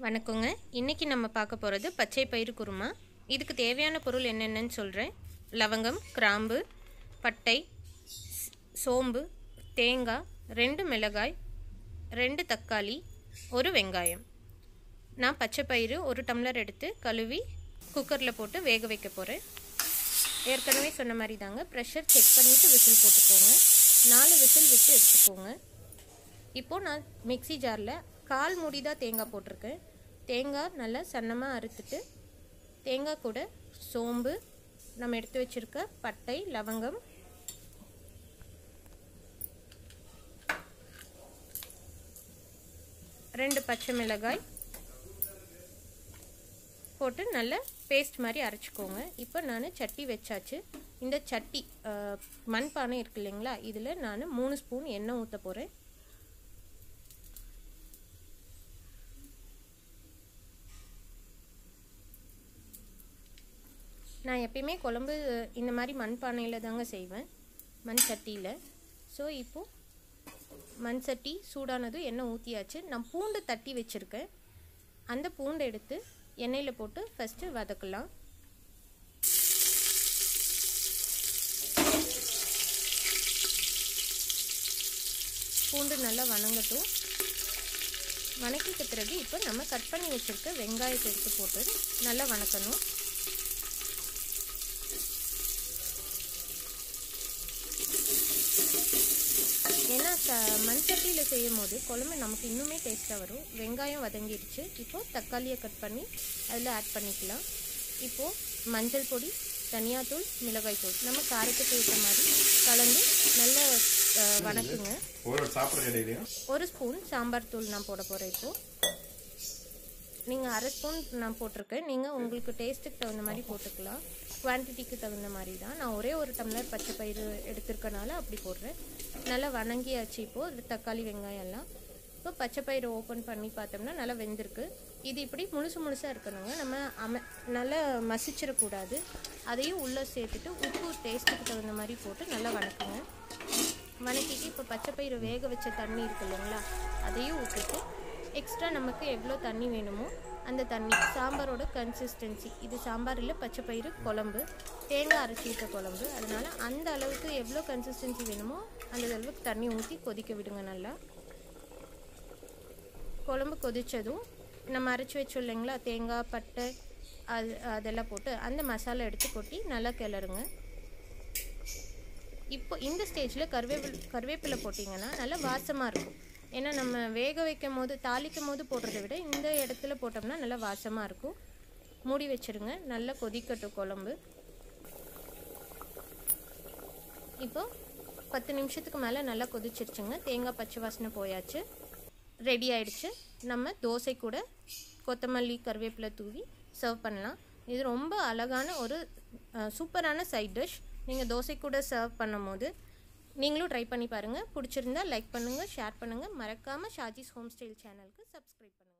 வணக்கங்க இன்றைக்கி நம்ம பார்க்க போகிறது பச்சை பயிறு குருமா இதுக்கு தேவையான பொருள் என்னென்னு சொல்கிறேன் லவங்கம் கிராம்பு பட்டை ஸ்- சோம்பு தேங்காய் ரெண்டு மிளகாய் ரெண்டு தக்காளி ஒரு வெங்காயம் நான் பச்சை பயிறு ஒரு டம்ளர் எடுத்து கழுவி குக்கரில் போட்டு வேக வைக்க போகிறேன் ஏற்கனவே சொன்ன மாதிரி தாங்க ப்ரெஷர் செக் பண்ணிவிட்டு விசில் போட்டுக்கோங்க நாலு விசில் விட்டு எடுத்துக்கோங்க இப்போது நான் மிக்ஸி ஜாரில் கால் மூடி தான் தேங்காய் போட்டிருக்கேன் தேங்காய் நல்லா சன்னமாக அறுத்துட்டு தேங்காய் கூட சோம்பு நம்ம எடுத்து வச்சுருக்க பட்டை லவங்கம் ரெண்டு பச்சை மிளகாய் போட்டு நல்ல பேஸ்ட் மாதிரி அரைச்சிக்கோங்க இப்போ நான் சட்டி வச்சாச்சு இந்த சட்டி அஹ், மண்பானை இருக்கு இல்லைங்களா இதில் நான் மூணு ஸ்பூன் எண்ணெய் ஊற்ற போகிறேன் நான் எப்பயுமே குழம்பு இந்த மாதிரி மண்பானையில் தாங்க செய்வேன் மண் சட்டியில் ஸோ இப்போது மண் சட்டி சூடானதும் எண்ணெய் ஊற்றியாச்சு நான் பூண்டு தட்டி வச்சுருக்கேன் அந்த பூண்டை எடுத்து எண்ணெயில் போட்டு ஃபஸ்ட்டு வதக்கலாம் பூண்டு நல்லா வணங்கட்டும் வணக்கிட்ட பிறகு இப்போ நம்ம கட் பண்ணி வச்சுருக்க வெங்காயத்தை எடுத்து போட்டு நல்லா வணக்கணும் ஏன்னா க மண் சட்டியில் செய்யும் போது குழம்பு நமக்கு இன்னுமே டேஸ்ட்டாக வரும் வெங்காயம் வதங்கிடுச்சு இப்போது தக்காளியை கட் பண்ணி அதில் ஆட் பண்ணிக்கலாம் இப்போது மஞ்சள் பொடி தனியாத்தூள் மிளகாய் தூள் நம்ம காரத்துக்கு ஏற்ற மாதிரி கலந்து நல்லா அஹ், வணக்குங்க ஒரு சாப்பிட்ற இடையிலையும் ஒரு ஸ்பூன் சாம்பார் தூள் நான் போட போகிறேன் இப்போது நீங்கள் அரை ஸ்பூன் நான் போட்டிருக்கேன் நீங்கள் உங்களுக்கு டேஸ்ட்டுக்கு தகுந்த மாதிரி போட்டுக்கலாம் குவான்டிட்டிக்கு தகுந்த மாதிரி தான் நான் ஒரே ஒரு டம்ளர் பச்சை பயிறு எடுத்திருக்கனால அப்படி போடுறேன் நல்லா வணங்கியாச்சு இப்போது தக்காளி வெங்காயம் எல்லாம் இப்போ பச்சை பயிறு ஓப்பன் பண்ணி பார்த்தோம்னா நல்லா வெந்திருக்கு இது இப்படி முழுசு முழுசாக இருக்கணுங்க நம்ம அம நல்லா மசிச்சிடக்கூடாது அதையும் உள்ளே சேர்த்துட்டு உப்பு டேஸ்ட்டுக்கு தகுந்த மாதிரி போட்டு நல்லா வணக்குங்க வணக்கிட்டு இப்போ பச்சை பயிறு வேக வச்ச தண்ணி இருக்கு இல்லைங்களா அதையும் ஊற்றிட்டு எக்ஸ்ட்ரா நமக்கு எவ்வளோ தண்ணி வேணுமோ அந்த தண்ணி சாம்பாரோட கன்சிஸ்டன்சி இது சாம்பார் இல்லை பச்சை பயிறு குழம்பு தேங்காய் அரைச்சி விட்ட குழம்பு அதனால அந்த அளவுக்கு எவ்வளோ கன்சிஸ்டன்சி வேணுமோ அந்த அளவுக்கு தண்ணி ஊற்றி கொதிக்க விடுங்க நல்லா குழம்பு கொதிச்சதும் நம்ம அரைச்சி வச்சோம் இல்லைங்களா தேங்காய் பட்டை அது அதெல்லாம் போட்டு அந்த மசாலா எடுத்து கொட்டி நல்லா கிளறுங்க இப்போ இந்த ஸ்டேஜில் கருவேப்பில் கருவேப்பிலை போட்டிங்கன்னா நல்லா வாசமாக இருக்கும் ஏன்னா நம்ம வேக வைக்கும் போது தாளிக்கும் போது போடுறத விட இந்த இடத்துல போட்டோம்னா நல்லா வாசமாக இருக்கும் மூடி வச்சிருங்க நல்லா கொதிக்கட்டும் குழம்பு இப்போ பத்து நிமிஷத்துக்கு மேலே நல்லா கொதிச்சிருச்சுங்க தேங்காய் பச்சை வாசனை போயாச்சு ரெடி ஆயிடுச்சு நம்ம தோசை கூட கொத்தமல்லி கருவேப்பிலை தூவி சர்வ் பண்ணலாம் இது ரொம்ப அழகான ஒரு அஹ், சூப்பரான சைட் டிஷ் நீங்கள் தோசை கூட சர்வ் பண்ணும்போது நீங்களும் ட்ரை பண்ணி பாருங்கள் பிடிச்சிருந்தா லைக் பண்ணுங்கள் ஷேர் பண்ணுங்கள் மறக்காமல் ஷாஜிஸ் ஹோம் ஸ்டைல் சேனலுக்கு சப்ஸ்கிரைப் பண்ணுங்கள்